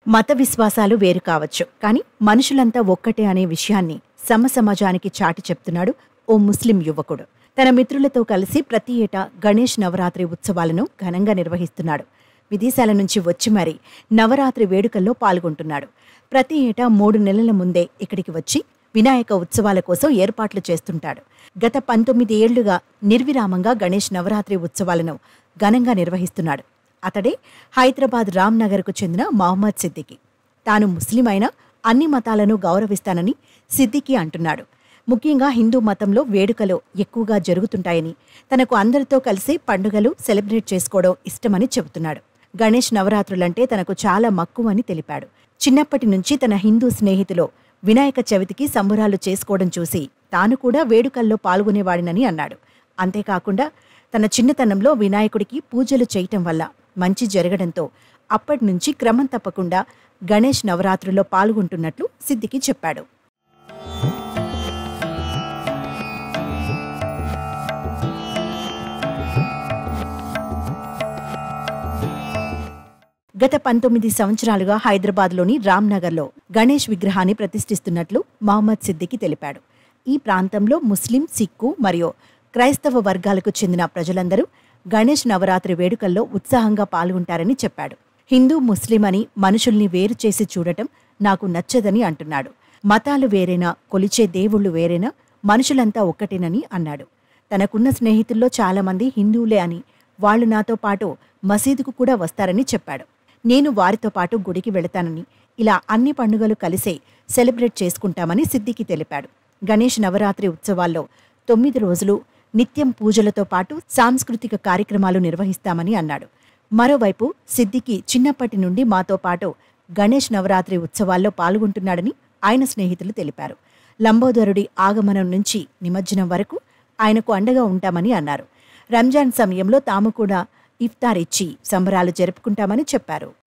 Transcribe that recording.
మత విశ్వాసాలు వేరు కావచ్చు కానీ మనుషులంతా ఒక్కటే అనే విషయాన్ని సమసమాజానికి చాటి చెప్తున్నాడు ఓ ముస్లిం యువకుడు తన మిత్రులతో కలిసి ప్రతి ఏటా గణేష్ నవరాత్రి ఉత్సవాలను ఘనంగా నిర్వహిస్తున్నాడు విదేశాల నుంచి వచ్చి మరీ నవరాత్రి వేడుకల్లో పాల్గొంటున్నాడు ప్రతి ఏటా మూడు నెలల ముందే ఇక్కడికి వచ్చి వినాయక ఉత్సవాల కోసం ఏర్పాట్లు చేస్తుంటాడు గత పంతొమ్మిది ఏళ్లుగా నిర్విరామంగా గణేష్ నవరాత్రి ఉత్సవాలను ఘనంగా నిర్వహిస్తున్నాడు అతడే హైదరాబాద్ రామ్నగర్కు చెందిన మహమ్మద్ సిద్దికి తాను ముస్లిం అయినా అన్ని మతాలను గౌరవిస్తానని సిద్దికి అంటున్నాడు ముఖ్యంగా హిందూ మతంలో వేడుకలు ఎక్కువగా జరుగుతుంటాయని తనకు అందరితో కలిసి పండుగలు సెలబ్రేట్ చేసుకోవడం ఇష్టమని చెబుతున్నాడు గణేష్ నవరాత్రులంటే తనకు చాలా మక్కువని తెలిపాడు చిన్నప్పటి నుంచి తన హిందూ స్నేహితులో వినాయక చవితికి సంబురాలు చేసుకోవడం చూసి తాను కూడా వేడుకల్లో పాల్గొనేవాడినని అన్నాడు అంతేకాకుండా తన చిన్నతనంలో వినాయకుడికి పూజలు చేయటం వల్ల మంచి జరగడంతో అప్పటి నుంచి క్రమం తప్పకుండా గణేష్ నవరాత్రుల్లో పాల్గొంటున్నట్లు సిద్దికి చెప్పాడు గత పంతొమ్మిది సంవత్సరాలుగా హైదరాబాద్లోని రామ్నగర్లో గణేష్ విగ్రహాన్ని ప్రతిష్ఠిస్తున్నట్లు మహమ్మద్ సిద్దికి తెలిపాడు ఈ ప్రాంతంలో ముస్లిం సిక్కు మరియు క్రైస్తవ వర్గాలకు చెందిన ప్రజలందరూ గణేష్ నవరాత్రి వేడుకల్లో ఉత్సాహంగా పాల్గొంటారని చెప్పాడు హిందూ ముస్లిం అని మనుషుల్ని వేరు చేసి చూడటం నాకు నచ్చదని అంటున్నాడు మతాలు వేరేనా కొలిచే దేవుళ్ళు వేరేనా మనుషులంతా ఒక్కటేనని అన్నాడు తనకున్న స్నేహితుల్లో చాలామంది హిందువులే అని వాళ్ళు నాతో పాటు మసీదుకు కూడా వస్తారని చెప్పాడు నేను వారితో పాటు గుడికి వెళతానని ఇలా అన్ని పండుగలు కలిసే సెలబ్రేట్ చేసుకుంటామని సిద్దికి తెలిపాడు గణేష్ నవరాత్రి ఉత్సవాల్లో తొమ్మిది రోజులు నిత్యం పూజలతో పాటు సాంస్కృతిక కార్యక్రమాలు నిర్వహిస్తామని అన్నాడు మరోవైపు సిద్దికి చిన్నప్పటి నుండి మాతో పాటు గణేష్ నవరాత్రి ఉత్సవాల్లో పాల్గొంటున్నాడని ఆయన స్నేహితులు తెలిపారు లంబోదరుడి ఆగమనం నుంచి నిమజ్జనం వరకు ఆయనకు అండగా ఉంటామని అన్నారు రంజాన్ సమయంలో తాము కూడా ఇఫ్తార్ ఇచ్చి సంబరాలు జరుపుకుంటామని చెప్పారు